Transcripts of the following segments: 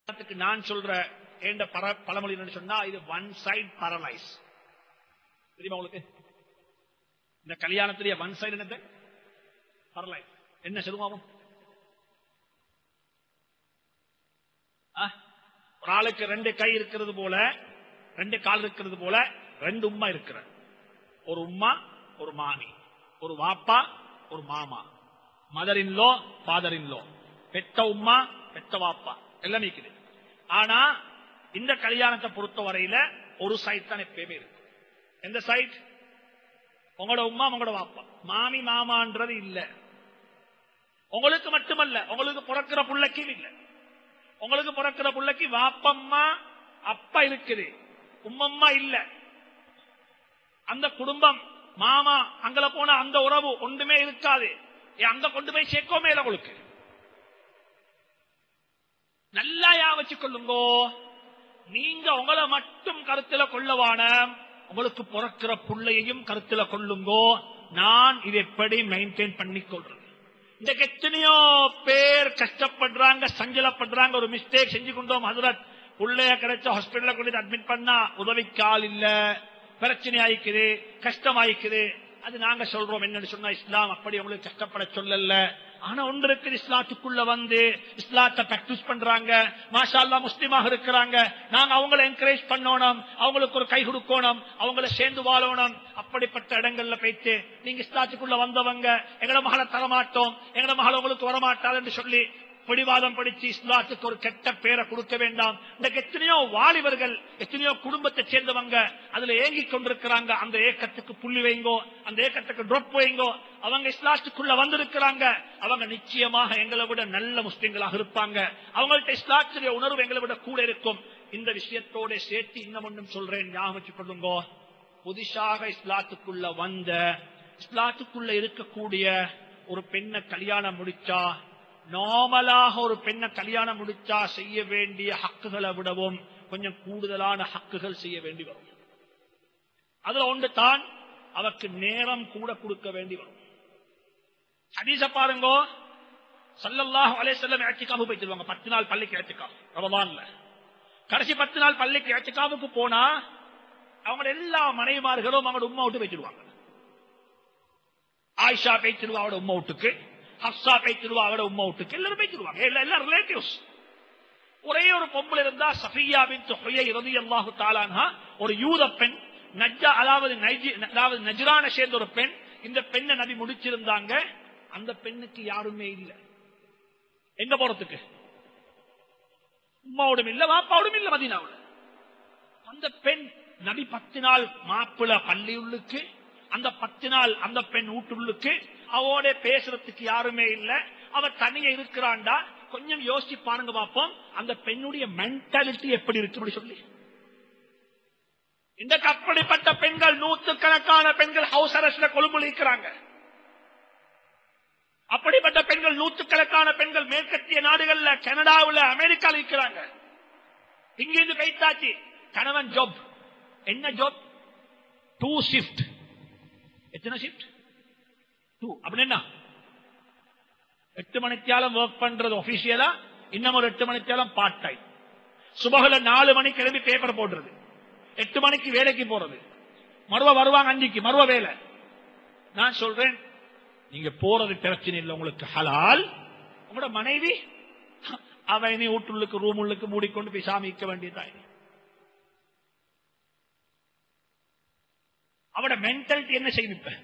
அதுக்கு நான் சொல்ற ஏண்ட பர பழமொழி என்னன்னு சொன்னா இது ஒன் சைடு பரலைஸ் தெரியுமா உங்களுக்கு இந்த கல்யாணத்துடைய ஒன் சைடு என்னது பரலைஸ் என்ன சொல்லுவாவும் ஒரு ஆளுக்கு ரெண்டு கை இருக்கிறது போல ரெண்டு கால் இருக்கிறது போல ரெண்டு உம்மா இருக்கிற ஒரு உம்மா ஒரு மாமி ஒரு வாப்பா ஒரு மாமா mother in law father in law பெத்த உம்மா பெத்த வாப்பா எல்லாம் நிக்குது ஆனா இந்த கல்யாணத்தை பொறுத்த வரையில ஒரு சைட் தான் எப்பயுமே இருக்கு எந்த சைட் உங்களோட உம்மா உங்களோட வாப்பா மாமி மாமான்றது இல்ல உங்களுக்கு மட்டுமல்ல உங்களுக்கு பிறக்கிற புள்ளைக்கும் இல்ல உங்களுக்கு பிறக்கிற புள்ளைக்கு வாப்பம்மா அப்பா இருக்குது உம்மம்மா இல்ல அந்த குடும்பம் மாமா அங்கல போன அந்த உறவு ஒன்றுமே இருக்காது ஏன் அங்க கொண்டு போய் சேர்க்கோமே இல்ல உங்களுக்கு நல்லா யா வச்சு கொள்ளுங்கோ நீங்க உங்களை மட்டும் கருத்துல கொள்ளவான உங்களுக்கு பிறக்கிற புள்ளையையும் கருத்துல கொள்ளுங்கோ நான் இது எப்படி மெயின்டைன் பண்ணி கொள்றேன் இந்த எத்தனையோ பேர் கஷ்டப்படுறாங்க சஞ்சலப்படுறாங்க ஒரு மிஸ்டேக் செஞ்சு கொண்டோம் ஹசரத் புள்ளைய கிடைச்ச ஹாஸ்பிட்டல்ல கொண்டு அட்மிட் பண்ணா உதவிக்கு ஆள் இல்ல பிரச்சனை ஆயிக்குது கஷ்டம் ஆயிக்குது அது நாங்க சொல்றோம் என்னன்னு சொன்னா இஸ்லாம் அப்படி உங்களுக்கு கஷ்டப்பட சொல்லல ஆனா ஒன்று இருக்குது இஸ்லாத்துக்குள்ள வந்து இஸ்லாத்தை பிராக்டிஸ் பண்றாங்க மாஷா அல்லா முஸ்லீமாக இருக்கிறாங்க நாங்க அவங்களை என்கரேஜ் பண்ணணும் அவங்களுக்கு ஒரு கை கொடுக்கணும் அவங்கள சேர்ந்து வாழணும் அப்படிப்பட்ட இடங்கள்ல போயிட்டு நீங்க இஸ்லாத்துக்குள்ள வந்தவங்க எங்கட மகளை தரமாட்டோம் எங்கட மகள் உங்களுக்கு வரமாட்டாள் என்று சொல்லி பிடிவாதம் படிச்சு இஸ்லாத்துக்கு ஒரு கெட்ட பேரை கொடுக்க வேண்டாம் இன்னைக்கு எத்தனையோ வாலிபர்கள் எத்தனையோ குடும்பத்தை சேர்ந்தவங்க அதுல ஏங்கி கொண்டிருக்கிறாங்க அந்த ஏக்கத்துக்கு புள்ளி வைங்கோ அந்த ஏக்கத்துக்கு ட்ராப் வைங்கோ அவங்க இஸ்லாத்துக்குள்ள வந்திருக்கிறாங்க அவங்க நிச்சயமாக எங்களை விட நல்ல முஸ்லிம்களாக இருப்பாங்க அவங்கள்ட்ட இஸ்லாத்துடைய உணர்வு எங்களை விட கூட இருக்கும் இந்த விஷயத்தோட சேர்த்து இன்னும் ஒன்றும் சொல்றேன் ஞாபகம் வச்சுக் கொள்ளுங்கோ புதுசாக இஸ்லாத்துக்குள்ள வந்த இஸ்லாத்துக்குள்ள இருக்கக்கூடிய ஒரு பெண்ணை கல்யாணம் முடிச்சா நார்மலாக ஒரு பெண்ணை கல்யாணம் முடிச்சா செய்ய வேண்டிய ஹக்குகளை விடவும் கொஞ்சம் கூடுதலான ஹக்குகள் செய்ய வேண்டி வரும் அதுல ஒன்று தான் அவருக்கு நேரம் கூட கொடுக்க வேண்டி வரும் ஹதீஸ பாருங்க சல்லல்லாஹு அலைஹி வஸல்லம் இஅ்திகாஃப் போயிடுவாங்க பத்து நாள் பள்ளிக்கு இஅ்திகாஃப் ரமலான்ல கடைசி பத்து நாள் பள்ளிக்கு இஅ்திகாஃபுக்கு போனா அவங்க எல்லா மனைவிமார்களும் அவங்களோட உம்மா விட்டு போயிடுவாங்க ஆயிஷா பேச்சிருவா அவட உம்மா வீட்டுக்கு ஹப்சா பேச்சிருவா அவட உம்மா வீட்டுக்கு எல்லாரும் பேச்சிருவாங்க எல்லாம் ரிலேட்டிவ்ஸ் ஒரே ஒரு பொம்பளை இருந்தா சஃபியா பின் ஹுயை ரலியல்லாஹு தஆலாஹா ஒரு யூத பெண் நஜ்ஜா அதாவது நைஜி அதாவது நஜ்ரான சேர்ந்த ஒரு பெண் இந்த பெண்ணை நபி முடிச்சிருந்தாங்க அந்த பெண்ணுக்கு யாருமே இல்ல எங்க போறதுக்கு உம்மாவோடும் இல்ல வாப்பாவோடும் இல்ல மதீனாவுல அந்த பெண் நபி பத்து நாள் மாப்பிள பள்ளியுள்ளுக்கு அந்த பத்து நாள் அந்த பெண் வீட்டுள்ளுக்கு அவோட பேசுறதுக்கு யாருமே இல்ல அவ தனியா இருக்கிறாண்டா கொஞ்சம் யோசிச்சு பாருங்க பாப்போம் அந்த பெண்ணுடைய மென்டாலிட்டி எப்படி இருக்கு சொல்லி இந்த அப்படிப்பட்ட பெண்கள் நூத்துக்கணக்கான பெண்கள் ஹவுஸ் அரஸ்ட்ல கொழும்புல இருக்கிறாங்க அப்படிப்பட்ட பெண்கள் நூற்றுக்கணக்கான பெண்கள் மேற்கத்திய நாடுகள்ல கனடாவுல அமெரிக்கால இருக்கிறாங்க இங்கிருந்து வைத்தாச்சு கணவன் ஜாப் என்ன ஜாப் டூ ஷிஃப்ட் எத்தனை ஷிஃப்ட் டூ அப்படின்னு என்ன எட்டு மணித்தியாலம் ஒர்க் பண்றது ஒபிஷியலா இன்னும் ஒரு எட்டு மணித்தியாலம் பார்ட் டைம் சுபகல நாலு மணிக்கு கிளம்பி பேப்பர் போடுறது எட்டு மணிக்கு வேலைக்கு போறது மறுவ வருவாங்க அன்னைக்கு மறுவ வேலை நான் சொல்றேன் நீங்க போறது பிரச்சனை இல்லை உங்களுக்கு ஹலால் உங்களோட மனைவி அவ இனி வீட்டுள்ளுக்கு ரூம் உள்ளுக்கு மூடிக்கொண்டு போய் சாமிக்க வேண்டியதான் அவட மென்டாலிட்டி என்ன செய்யும் இப்ப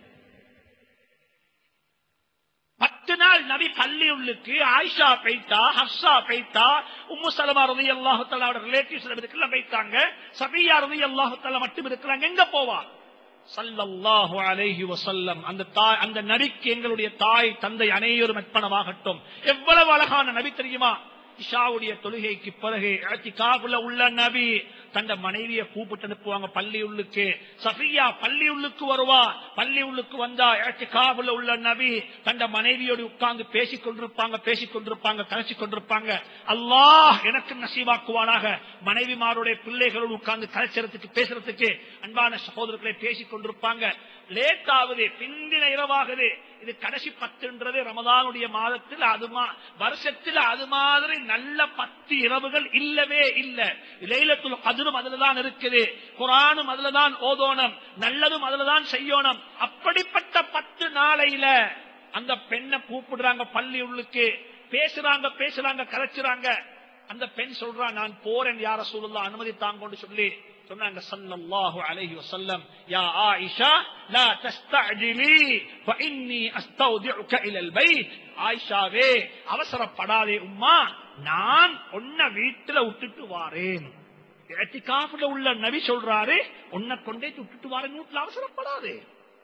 பத்து நாள் நபி பள்ளி உள்ளுக்கு ஆயிஷா பைத்தா ஹப்சா பைத்தா உம்மு சலமா ரதி அல்லாஹுத்தலா ரிலேட்டிவ்ஸ் இருக்கலாம் பைத்தாங்க சபியா ரதி அல்லாஹுத்தலா மட்டும் இருக்கிறாங்க எங்க போவா சல்லல்லாஹு அலைஹி வசல்லம் அந்த தாய் அந்த நபிக்கு எங்களுடைய தாய் தந்தை அனைவரும் அர்ப்பணமாகட்டும் எவ்வளவு அழகான நபி தெரியுமா இஷாவுடைய தொழுகைக்கு பிறகு காபுல உள்ள நபி தந்த மனைவியை கூப்பிட்டு அனுப்புவாங்க பள்ளி உள்ளுக்கு சஃபியா பள்ளி உள்ளுக்கு வருவா பள்ளி உள்ளுக்கு வந்தா காபுல உள்ள நபி தந்த மனைவியோடு உட்கார்ந்து பேசிக் கொண்டிருப்பாங்க பேசிக் கொண்டிருப்பாங்க கலைச்சு கொண்டிருப்பாங்க அல்லாஹ் எனக்கு நசீவாக்குவானாக மனைவிமாருடைய பிள்ளைகளோடு உட்கார்ந்து கலைச்சறதுக்கு பேசுறதுக்கு அன்பான சகோதரர்களை பேசிக் கொண்டிருப்பாங்க லேட் ஆகுது பிந்தின இரவாகுது இது கடைசி பத்துன்றது ரமதானுடைய மாதத்தில் அது மா- வருஷத்தில் அது மாதிரி நல்ல பத்து இரவுகள் இல்லவே இல்ல லைலத்துல் கதிரும் அதுலதான் இருக்குது குரானும் அதுலதான் ஓதோனம் நல்லதும் அதுலதான் செய்யோனம் அப்படிப்பட்ட பத்து நாளையில அந்த பெண்ணை கூப்பிடுறாங்க பள்ளி உள்ளுக்கு பேசுறாங்க பேசுறாங்க கரைச்சுறாங்க அந்த பெண் சொல்றா நான் போறேன் யார சூழல்லா அனுமதி தாங்கன்னு சொல்லி சொன்னாங்க ஸல்லல்லாஹு அலைஹி வஸல்லம் யா ஆயிஷா லா தஸ்தஅஜிலி ஃபஇன்னி அஸ்தௌதிஉக இலல் பைத் ஆயிஷாவே அவசரப்படாதே உம்மா நான் உன்னை வீட்டுல விட்டுட்டு வாரேன் இஅ்திகாஃப்ல உள்ள நபி சொல்றாரு உன்னை கொண்டே விட்டுட்டு வாரேன் வீட்டுல அவசரப்படாதே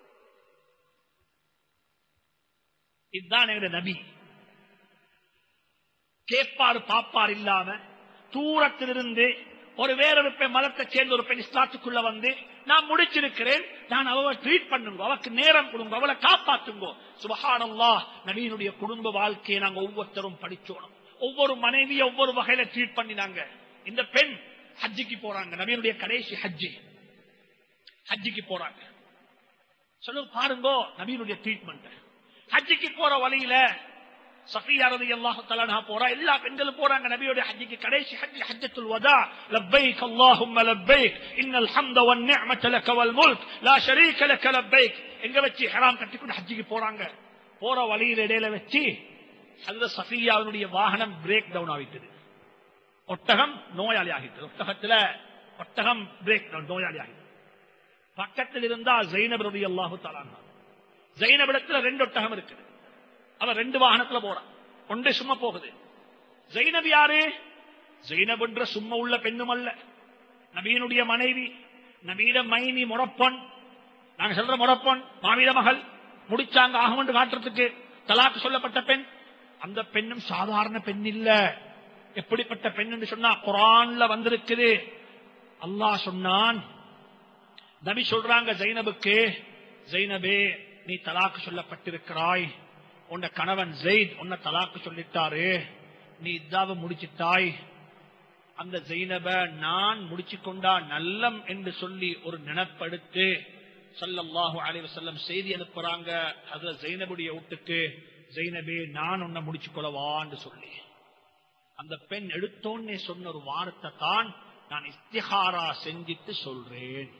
இதுதான் எங்க நபி கேட்பாரு பாப்பார் இல்லாம தூரத்திலிருந்து ஒரு வேறொரு பெண் மதத்தை சேர்ந்த ஒரு பெண் இஸ்லாத்துக்குள்ள வந்து நான் முடிச்சிருக்கிறேன் நான் அவளை ட்ரீட் பண்ணுங்க அவளுக்கு நேரம் கொடுங்க அவளை காப்பாத்துங்க சுபஹானல்லா நபியினுடைய குடும்ப வாழ்க்கையை நாங்க ஒவ்வொருத்தரும் படிச்சோம் ஒவ்வொரு மனைவியை ஒவ்வொரு வகையில ட்ரீட் பண்ணினாங்க இந்த பெண் ஹஜ்ஜிக்கு போறாங்க நபியினுடைய கடைசி ஹஜ்ஜி ஹஜ்ஜிக்கு போறாங்க சொல்லுங்க பாருங்க நபியினுடைய ட்ரீட்மெண்ட் ஹஜ்ஜிக்கு போற வழியில சஃபியா ரலியல்லாஹு தஆலா போறா எல்லா பெண்களும் போறாங்க நபியோட ஹஜ்ஜிக்கு கடைசி ஹஜ் ஹஜ்ஜத்துல் வதா லப்பைக் அல்லாஹும்ம லப்பைக் இன்னல் ஹம்த வன் நிஅமத லக வல் முல்க் லா ஷரீக லக லப்பைக் எங்க வச்சு ஹராம் கட்டிக்கொண்டு ஹஜ்ஜிக்கு போறாங்க போற வழியில இடையில வச்சு ஹஜ்ரத் சஃபியாவுடைய வாகனம் பிரேக் டவுன் ஆகிட்டது ஒட்டகம் நோயாளி ஆகிட்டது ஒட்டகத்துல ஒட்டகம் பிரேக் டவுன் நோயாளி ஆகிட்டது பக்கத்தில் இருந்தா ஜைனப் ரலியல்லாஹு தஆலா ஜைனபிடத்துல ரெண்டு ஒட்டகம் இருக்குது அவன் ரெண்டு வாகனத்துல போறான் ஒன்று சும்மா போகுது ஜைனப் யாரு ஜைனப் என்ற சும்மா உள்ள பெண்ணும் அல்ல நபீனுடைய மனைவி நபீட மைனி முறப்பன் நாங்க சொல்ற முறப்பன் மாவீர மகள் முடிச்சாங்க ஆகும் என்று காட்டுறதுக்கு தலாக்கு சொல்லப்பட்ட பெண் அந்த பெண்ணும் சாதாரண பெண் இல்ல எப்படிப்பட்ட பெண் என்று சொன்னா குரான்ல வந்திருக்குது அல்லாஹ் சொன்னான் நபி சொல்றாங்க ஜைனபுக்கு ஜைனபே நீ தலாக்கு சொல்லப்பட்டிருக்கிறாய் உன்ன கணவன் ஜெயித் உன்னை தலாக்கு சொல்லிட்டாரு நீ இதாவ முடிச்சிட்டாய் அந்த ஜெயினப நான் முடிச்சு கொண்டா நல்லம் என்று சொல்லி ஒரு நினைப்படுத்து ஸல்லல்லாஹு அலைஹி வஸல்லம் செய்தி அனுப்புறாங்க அதுல ஜெயினபுடைய வீட்டுக்கு ஜெயினபே நான் உன்னை முடிச்சு கொள்ளவான்னு சொல்லி அந்த பெண் எடுத்தோன்னே சொன்ன ஒரு வார்த்தை தான் நான் இஸ்திஹாரா செஞ்சிட்டு சொல்றேன்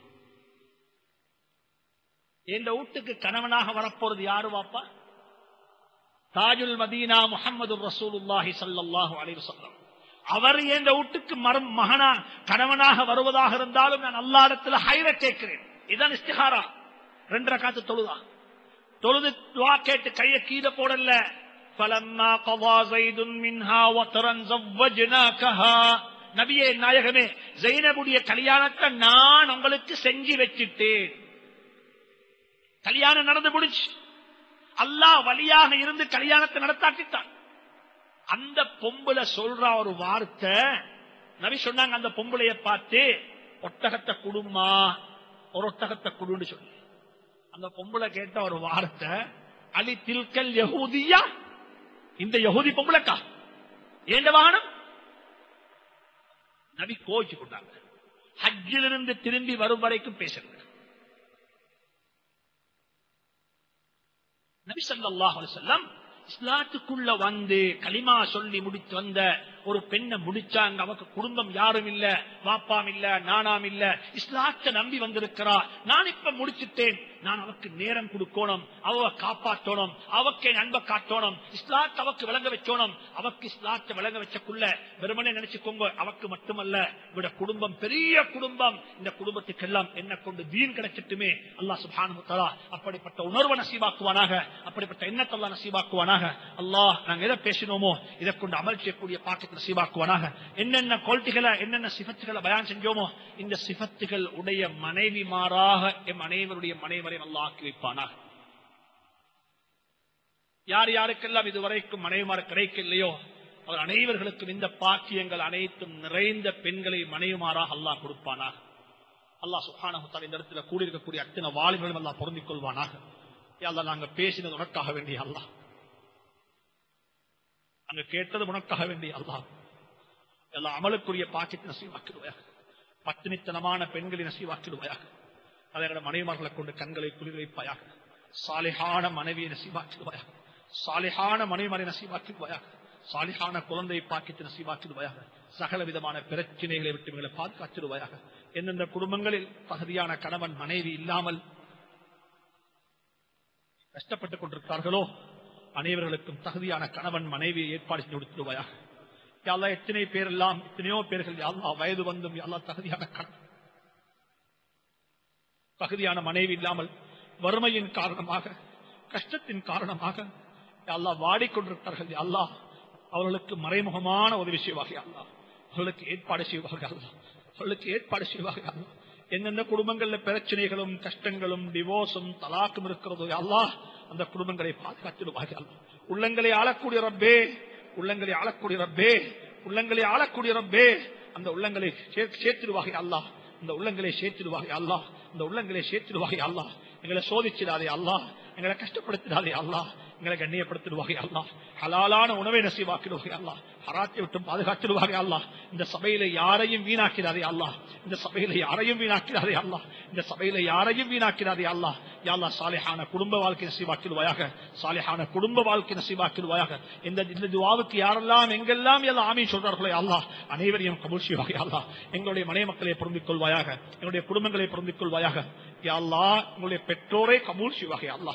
என் வீட்டுக்கு கணவனாக வரப்போறது யாரு வாப்பா தாஜுல் மதீனா முகமது ரசூலுல்லாஹி ஸல்லல்லாஹு அலைஹி வஸல்லம் அவர் என் வீட்டுக்கு மரம் மகனா கணவனாக வருவதாக இருந்தாலும் நான் அல்லாடத்துல ஹைர கேட்கிறேன் இதான் இஸ்திஹாரா ரெண்டரை காத்து தொழுதா தொழுது துவா கேட்டு கைய கீழே போடல فلما قضى زيد منها وطرا زوجناكها நபியே நாயகமே ஜெயினபுடைய கல்யாணத்தை நான் உங்களுக்கு செஞ்சு வச்சிட்டேன் கல்யாணம் நடந்து முடிச்சு அல்லாஹ் வழியாக இருந்து கல்யாணத்தை நடத்தாக்கிட்டான் அந்த பொம்புல சொல்ற ஒரு வார்த்தை நபி சொன்னாங்க அந்த பொம்பளைய பார்த்து ஒட்டகத்தை குடுமா ஒரு ஒட்டகத்தை குடுன்னு சொல்லி அந்த பொம்பளை கேட்ட ஒரு வார்த்தை அலி தில்கல் யஹூதியா இந்த யஹூதி பொம்பளைக்கா ஏண்ட வாகனம் நபி கோச்சு கொண்டாங்க ஹஜ்ஜிலிருந்து திரும்பி வரும் வரைக்கும் பேசுறது நபி ஸல்லல்லாஹு அலைஹி வஸல்லம் இஸ்லாத்துக்குள்ள வந்து கலிமா சொல்லி முடித்து வந்த ஒரு பெண்ணை முடிச்சாங்க அவக்கு குடும்பம் யாரும் இல்ல வாப்பாம் இல்ல நானாம் இல்ல இஸ்லாத்தை நம்பி வந்திருக்கிறா நான் இப்ப முடிச்சிட்டேன் நான் அவக்கு நேரம் கொடுக்கணும் அவ காப்பாற்றணும் அவக்கு அன்பை காட்டணும் இஸ்லாத்தை அவக்கு விளங்க வச்சோணும் அவக்கு இஸ்லாத்தை விளங்க வச்சக்குள்ள வெறுமனே நினைச்சுக்கோங்க அவக்கு மட்டுமல்ல இவட குடும்பம் பெரிய குடும்பம் இந்த குடும்பத்துக்கெல்லாம் என்ன கொண்டு தீன் கிடைச்சிட்டுமே அல்லாஹ் சுப்ஹானஹு தஆலா அப்படிப்பட்ட உணர்வை நசீபாக்குவானாக அப்படிப்பட்ட எண்ணத்தை அல்லாஹ் நசீபாக்குவானாக அல்லாஹ் நாங்க எதை பேசினோமோ இதை கொண்டு அமல் செய்யக்கூடிய பாக்கெட் நசீபாக்குவானாக என்னென்ன குவாலிட்டிகளை என்னென்ன சிபத்துகளை பயான் செஞ்சோமோ இந்த சிபத்துகள் உடைய மனைவிமாராக எம் அனைவருடைய மனைவரையும் அல்லாஹ் ஆக்கி வைப்பானாக யார் யாருக்கெல்லாம் இதுவரைக்கும் மனைவிமார் கிடைக்கலையோ அவர் அனைவர்களுக்கும் இந்த பாக்கியங்கள் அனைத்தும் நிறைந்த பெண்களை மனைவிமாராக அல்லாஹ் கொடுப்பானாக அல்லாஹ் சுஹானஹுத்தால் இந்த இடத்துல கூடியிருக்கக்கூடிய அத்தனை வாலிபர்களும் அல்லாஹ் பொருந்திக் கொள்வானாக யா அல்லாஹ் நாங்க பேசினது உனக்காக வேண்டிய அல்லாஹ் அங்க கேட்டது உனக்காக வேண்டிய அல்லாஹ் எல்லா அமலுக்குரிய பாக்கியத்தை நசீவாக்கிடுவாயாக பத்தினித்தனமான பெண்களை நசீவாக்கிடுவாயாக அதை எங்களோட மனைவிமார்களை கொண்டு கண்களை குளிர் வைப்பாயாக சாலிஹான மனைவியை நசீபாக்கிடுவாயாக சாலிஹான மனைவரை நசீபாக்கிடுவாயாக சாலிஹான குழந்தை பாக்கித்து நசீபாக்கிடுவாயாக சகல விதமான பிரச்சனைகளை விட்டு எங்களை பாதுகாத்திடுவாயாக எந்தெந்த குடும்பங்களில் தகுதியான கணவன் மனைவி இல்லாமல் கஷ்டப்பட்டுக் கொண்டிருக்கிறார்களோ அனைவர்களுக்கும் தகுதியான கணவன் மனைவியை ஏற்பாடு செய்து கொடுத்துடுவாயாக யாழ்லா எத்தனை பேர் எல்லாம் எத்தனையோ பேர்கள் யாழ்லா வயது வந்தும் யாழ்லா தகுதியான கணவன் தகுதியான மனைவி இல்லாமல் வறுமையின் காரணமாக கஷ்டத்தின் காரணமாக அல்லா வாடிக்கொண்டிருக்கிறார்கள் அல்லா அவர்களுக்கு மறைமுகமான உதவி செய்வாக அல்லா அவர்களுக்கு ஏற்பாடு செய்வாக அல்லா அவர்களுக்கு ஏற்பாடு செய்வாக அல்லா எந்தெந்த குடும்பங்கள்ல பிரச்சனைகளும் கஷ்டங்களும் டிவோர்ஸும் தலாக்கும் இருக்கிறதோ அல்லா அந்த குடும்பங்களை பாதுகாத்திடுவாக அல்லா உள்ளங்களை ஆளக்கூடிய ரப்பே உள்ளங்களை ஆளக்கூடிய ரப்பே உள்ளங்களை ஆளக்கூடிய ரப்பே அந்த உள்ளங்களை சேர்த்திடுவாக அல்லா இந்த உள்ளங்களை சேர்த்திடுவாக அல்லா இந்த உள்ளங்களை சேர்த்திடுவாக அல்லா எங்களை சோதிச்சிடாதே அல்லா எங்களை கஷ்டப்படுத்திடாதே அல்லா எங்களை கண்ணியப்படுத்திடுவாங்க அல்லா ஹலாலான உணவை நசீவாக்கிடுவாங்க அல்லா ஹராத்தை விட்டு பாதுகாத்திடுவாங்க அல்லா இந்த சபையில யாரையும் வீணாக்கிறாரே அல்லா இந்த சபையில யாரையும் வீணாக்கிறாரே அல்லா இந்த சபையில யாரையும் வீணாக்கிறாரே அல்லா யாழ்லா சாலிஹான குடும்ப வாழ்க்கை நசீவாக்கிடுவாயாக சாலிஹான குடும்ப வாழ்க்கை நசீவாக்கிடுவாயாக இந்த இந்த துவாவுக்கு யாரெல்லாம் எங்கெல்லாம் எல்லாம் ஆமீன் சொல்றார்களோ அல்லா அனைவரையும் கபூல் செய்வாங்க அல்லா எங்களுடைய மனை மக்களை பொருந்திக் கொள்வாயாக எங்களுடைய குடும்பங்களை பொருந்திக் கொள்வாயாக யாழ்லா உங்களுடைய பெற்றோரை கபூல் செய்வாக அல்லா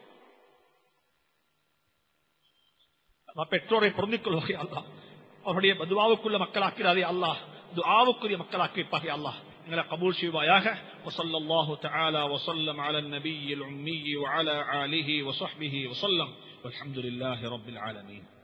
பெற்றோரை பொருந்திக் கொள்வாக அல்லா அவருடைய பதுவாவுக்குள்ள மக்களாக்கிறாரே அல்லாஹ் துஆவுக்குரிய மக்களாக்கி வைப்பாக அல்லாஹ் எங்களை கபூல் செய்வாயாக وصلى الله تعالى وسلم على النبي الأمي وعلى آله وصحبه وسلم والحمد لله رب العالمين